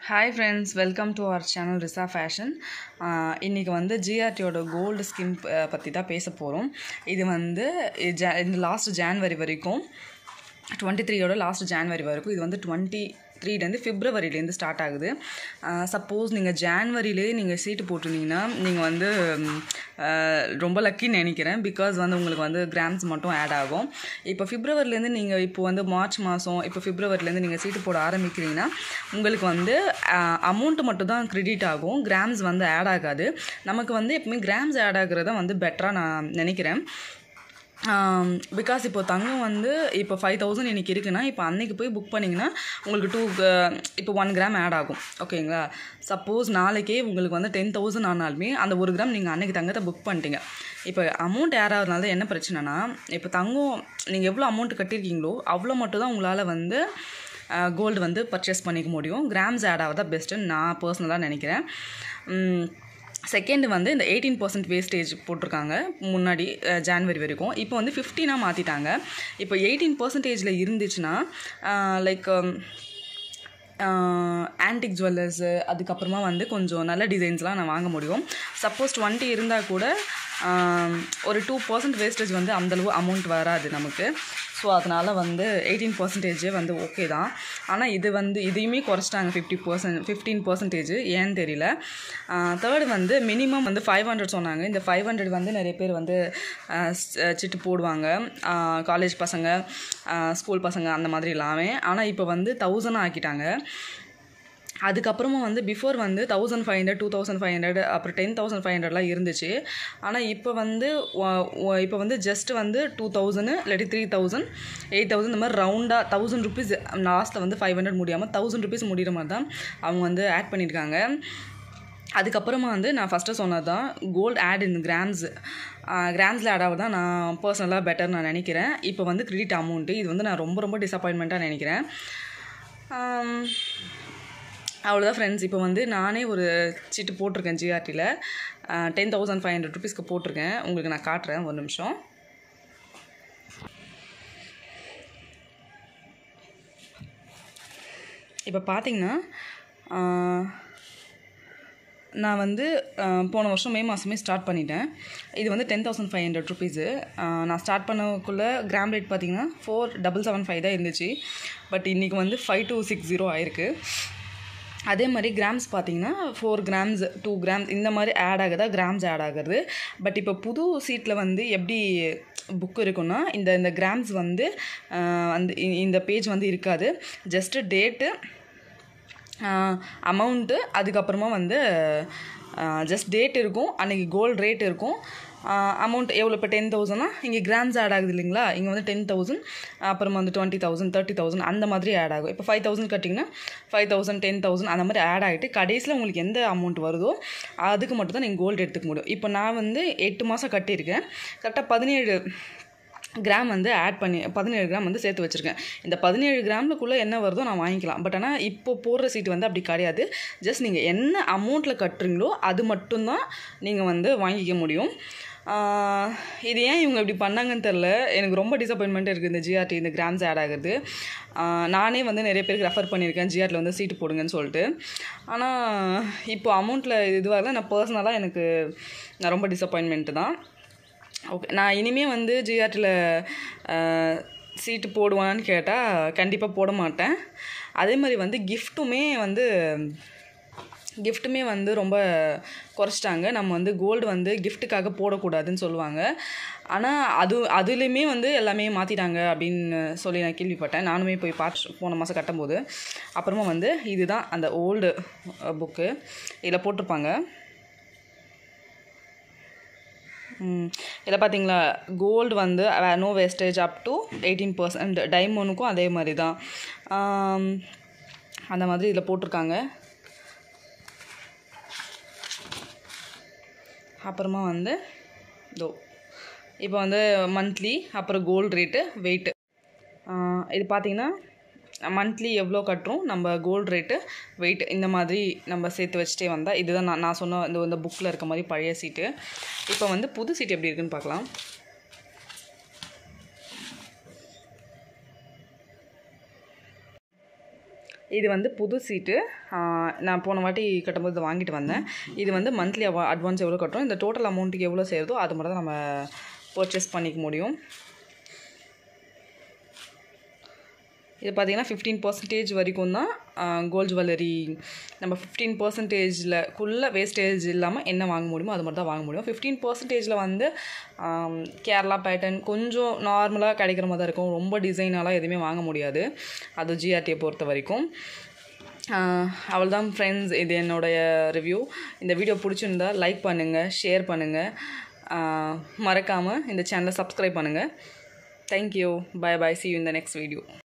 Hi friends welcome to our channel Risa fashion இன்றைக்கி வந்து ஜிஆர்டியோட gold skim பற்றி தான் பேச போகிறோம் இது வந்து ஜா இந்த லாஸ்ட் ஜான்வரி வரைக்கும் டுவெண்ட்டி த்ரீயோட லாஸ்ட் ஜான்வரி வரைக்கும் இது வந்து டுவெண்ட்டி த்ரீலேருந்து ஃபிப்ரவரிலேருந்து ஸ்டார்ட் ஆகுது சப்போஸ் நீங்கள் ஜான்வரிலே நீங்கள் சீட்டு போட்டிருந்தீங்கன்னா நீங்கள் வந்து ம், அஹ், ரொம்ப லக்கின்னு நினைக்கிறேன் பிகாஸ் வந்து உங்களுக்கு வந்து கிராம்ஸ் மட்டும் ஆட் ஆகும் இப்போ ஃபிப்ரவரிலேருந்து நீங்கள் இப்போ வந்து மார்ச் மாதம் இப்போ ஃபிப்ரவரிலேருந்து நீங்கள் சீட்டு போட ஆரம்பிக்கிறீங்கன்னா உங்களுக்கு வந்து அமௌண்ட் மட்டும் தான் கிரெடிட் ஆகும் கிராம்ஸ் வந்து ஆட் ஆகாது நமக்கு வந்து எப்பவுமே கிராம்ஸ் ஆட் ஆகுறத வந்து பெட்டராக நான் நினைக்கிறேன் பிகாஸ் இப்போ தங்கம் வந்து இப்போ ஃபைவ் தௌசண்ட் இன்றைக்கி இருக்குன்னா இப்போ அன்னைக்கு போய் புக் பண்ணிங்கன்னா உங்களுக்கு டூ இப்போ ஒன் கிராம் ஆட் ஆகும் ஓகேங்களா சப்போஸ் நாளைக்கே உங்களுக்கு வந்து டென் தௌசண்ட் ஆனாலுமே அந்த ஒரு கிராம் நீங்கள் அன்னைக்கு தங்கத்தை புக் பண்ணிட்டீங்க இப்போ அமௌண்ட் ஆட் ஆகிறதுனால என்ன பிரச்சனைனா இப்போ தங்கம் நீங்கள் எவ்வளோ அமௌண்ட் கட்டியிருக்கீங்களோ அவ்வளோ மட்டும் தான் உங்களால் வந்து கோல்டு வந்து பர்ச்சேஸ் பண்ணிக்க முடியும் கிராம்ஸ் ஆட் ஆகிறதா பெஸ்ட்டுன்னு நான் பர்சனலாக நினைக்கிறேன் செகண்ட் வந்து இந்த எயிட்டீன் பர்சன்ட் வேஸ்டேஜ் போட்டிருக்காங்க முன்னாடி ஜான்வரி வரைக்கும் இப்போ வந்து ஃபிஃப்டீனாக மாற்றிட்டாங்க இப்போ எயிட்டீன் பர்சன்டேஜில் இருந்துச்சுன்னா லைக் ஆன்டிக் ஜுவல்லர்ஸு அதுக்கப்புறமா வந்து கொஞ்சம் நல்ல டிசைன்ஸ்லாம் நான் வாங்க முடியும் சப்போஸ் டுவெண்ட்டி இருந்தால் கூட ஆம், ஒரு டூ பர்சன்ட் வேஸ்டேஜ் வந்து அந்தளவு அமௌண்ட் வராது நமக்கு ஸோ அதனால் வந்து எயிட்டீன் பர்சன்டேஜே வந்து ஓகே தான் ஆனால் இது வந்து இதையுமே குறைச்சிட்டாங்க ஃபிஃப்டி பர்சன்ட் ஃபிஃப்டீன் பர்சன்டேஜ் ஏன்னு தெரியல தேர்டு வந்து மினிமம் வந்து ஃபைவ் ஹண்ட்ரட் சொன்னாங்க இந்த ஃபைவ் ஹண்ட்ரட் வந்து நிறைய பேர் வந்து ஆஹ், ஸ்- சிட்டு போடுவாங்க காலேஜ் பசங்க ஸ்கூல் பசங்க அந்த மாதிரி எல்லாமே ஆனால் இப்போ வந்து தௌசண்ட் ஆக்கிட்டாங்க அதுக்கப்புறமா வந்து பிஃபோர் வந்து thousand five hundred two thousand five hundred அப்புறம் டென் தௌசண்ட் ஃபைவ் ஹண்ட்ரட்லாம் இருந்துச்சு ஆனால் இப்போ வந்து ஒ- ஒ- இப்போ வந்து ஜஸ்ட் வந்து டூ தௌசண்ட் இல்லாட்டி த்ரீ தௌசண்ட் எயிட் தௌசண்ட் இந்த மாதிரி ரவுண்டாக தௌசண்ட் ருபீஸ் லாஸ்ட்டில் வந்து ஃபைவ் ஹண்ட்ரட் முடியாமல் தௌசண்ட் ருபீஸ் முடிகிற மாதிரி தான் அவங்க வந்து ஆட் பண்ணியிருக்காங்க அதுக்கப்புறமா வந்து நான் ஃபஸ்ட்டு சொன்னது தான் கோல்டு ஆட் இன் கிராம்ஸ் கிராம்ஸில் ஆட் ஆகுது தான் நான் பர்சனலாக பெட்டர் நான் நினைக்கிறேன் இப்போ வந்து கிரெடிட் அமௌண்ட்டு இது வந்து நான் ரொம்ப ரொம்ப டிசப்பாயின்மெண்ட்டாக நினைக்கிறேன் ஆம், அவ்வளோதான் ஃப்ரெண்ட்ஸ் இப்போ வந்து நானே ஒரு சீட்டு போட்டிருக்கேன் ஜிஆர்டியில் டென் தௌசண்ட் ஃபைவ் ஹண்ட்ரட் ருபீஸ்க்கு போட்டிருக்கேன் உங்களுக்கு நான் காட்டுறேன் ஒரு நிமிஷம் இப்போ பார்த்தீங்கன்னா ஆஹ், நான் வந்து ஆஹ், போன வருஷம் மே மாதமே ஸ்டார்ட் பண்ணிட்டேன் இது வந்து ten thousand five hundred rupees நான் ஸ்டார்ட் பண்ணக்குள்ளே கிராம் ரேட் பார்த்தீங்கன்னா ஃபோர் டபுள் செவன் ஃபைவ் தான் இருந்துச்சு பட் இன்றைக்கி வந்து ஃபைவ் டூ சிக்ஸ் ஜீரோ ஆயிருக்கு அதே மாதிரி கிராம்ஸ் பார்த்தீங்கன்னா ஃபோர் கிராம்ஸ் டூ கிராம்ஸ் இந்த மாதிரி ஆட் ஆகுதா கிராம்ஸ் ஆட் ஆகுது பட் இப்போ புது சீட்டில் வந்து எப்படி புக் இருக்குன்னா இந்த இந்த கிராம்ஸ் வந்து ஆஹ், அந்த இ- இந்த பேஜ் வந்து இருக்காது ஜஸ்ட்டு டேட்டு அமௌண்ட்டு அதுக்கப்புறமா வந்து ஜஸ்ட் டேட் இருக்கும் அன்றைக்கி கோல்டு ரேட் இருக்கும் அமௌண்ட் எவ்வளோ இப்போ டென் தௌசண்ட்னா இங்கே கிராம்ஸ் ஆட் ஆகுது இல்லைங்களா இங்கே வந்து டென் தௌசண்ட் அப்புறமா வந்து டுவெண்ட்டி தௌசண்ட் தேர்ட்டி தௌசண்ட் அந்த மாதிரி ஆட் ஆகும் இப்போ ஃபைவ் தௌசண்ட் கட்டிங்கன்னா ஃபைவ் தௌசண்ட் டென் தௌசண்ட் அந்த மாதிரி ஆட் ஆகிட்டு கடைசியில் உங்களுக்கு எந்த அமௌண்ட் வருதோ அதுக்கு மட்டும் தான் நீங்கள் கோல்டு எடுத்துக்க முடியும் இப்போ நான் வந்து எட்டு மாதம் கட்டியிருக்கேன் கரெக்டாக பதினேழு கிராம் வந்து ஆட் பண்ணி பதினேழு கிராம் வந்து சேர்த்து வச்சுருக்கேன் இந்த பதினேழு கிராமுக்குள்ளே என்ன வருதோ நான் வாங்கிக்கலாம் பட் ஆனால் இப்போ போடுற சீட்டு வந்து அப்படி கிடையாது ஜஸ்ட் நீங்கள் என்ன அமௌண்ட்டில் கட்டுறீங்களோ அது மட்டும்தான் நீங்கள் வந்து வாங்கிக்க முடியும் ஆஹ் இது ஏன் இவங்க இப்படி பண்ணாங்கன்னு தெரில எனக்கு ரொம்ப டிசப்பாயின்மெண்ட் இருக்குது இந்த ஜிஆர்டி இந்த கிராம்ஸ் ஆட் ஆகுறது ஆஹ் நானே வந்து நிறைய பேருக்கு ரெஃபர் பண்ணியிருக்கேன் ஜிஆர்டியில் வந்து சீட்டு போடுங்கன்னு சொல்லிட்டு ஆனால் இப்போ அமௌண்ட்டில் இதுவாக நான் பர்சனலாக எனக்கு நான் ரொம்ப டிசப்பாயின்மெண்ட்டு தான் ஓகே நான் இனிமே வந்து ஜிஆர்டியில் சீட்டு போடுவான்னு கேட்டால் கண்டிப்பாக போட மாட்டேன் அதே மாதிரி வந்து கிஃப்ட்டுமே வந்து கிஃப்ட்டுமே வந்து ரொம்ப குறைச்சிட்டாங்க நம்ம வந்து கோல்டு வந்து கிஃப்ட்டுக்காக போடக்கூடாதுன்னு சொல்லுவாங்க ஆனால் அது அதுலேயுமே வந்து எல்லாமே மாற்றிட்டாங்க அப்படின்னு சொல்லி நான் கேள்விப்பட்டேன் நானுமே போய் பார்த்து போன மாதம் கட்டும்போது அப்புறமா வந்து இதுதான் அந்த ஓல்டு புக்கு இதில் போட்டிருப்பாங்க ம். இதில் பார்த்தீங்களா கோல்டு வந்து no wastage up to eighteen percent டைமண்டுக்கும் அதே மாதிரி தான் ஆம், அந்த மாதிரி இதில் போட்டிருக்காங்க அப்புறமா வந்து இதோ இப்போ வந்து மந்த்லி அப்புறம் கோல்டு ரேட்டு வெயிட்டு இது பார்த்தீங்கன்னா மந்த்லி எவ்வளோ கட்டுறோம் நம்ம கோல்டு ரேட்டு வெயிட் இந்த மாதிரி நம்ம சேர்த்து வச்சுட்டே வந்தால் இதுதான் நான் நான் சொன்ன இந்த இந்த புக்கில் இருக்க மாதிரி பழைய சீட்டு இப்போ வந்து புது சீட் எப்படி இருக்குன்னு பார்க்கலாம் இது வந்து புது சீட்டு நான் போன வாட்டி கட்டும்போது இதை வாங்கிட்டு வந்தேன் இது வந்து மந்த்லி அட்வான்ஸ் எவ்வளோ கட்டுறோம் இந்த டோட்டல் அமௌண்ட்டுக்கு எவ்வளோ சேருதோ அது மட்டும் தான் நம்ம பர்ச்சேஸ் பண்ணிக்க முடியும் இது பார்த்தீங்கன்னா ஃபிஃப்டீன் பர்சன்டேஜ் வரைக்கும் தான் கோல்ட் ஜுவல்லரி நம்ம ஃபிஃப்டீன் பர்சன்டேஜில் குள்ள வேஸ்டேஜ் இல்லாமல் என்ன வாங்க முடியுமோ அது மட்டும் தான் வாங்க முடியும் ஃபிஃப்டீன் பர்சன்டேஜில் வந்து ஆம், கேரளா பேட்டர்ன் கொஞ்சம் நார்மலாக கிடைக்கிற மாதிரி தான் இருக்கும் ரொம்ப டிசைனாலாம் எதுவுமே வாங்க முடியாது அது ஜிஆர்டியை பொறுத்த வரைக்கும் அவ்வளோதான் ஃப்ரெண்ட்ஸ் இது என்னுடைய ரிவ்யூ இந்த வீடியோ பிடிச்சிருந்தா லைக் பண்ணுங்கள் ஷேர் பண்ணுங்கள் மறக்காமல் இந்த சேனலை சப்ஸ்கிரைப் பண்ணுங்கள் thank you bye bye see you இந்த நெக்ஸ்ட் வீடியோ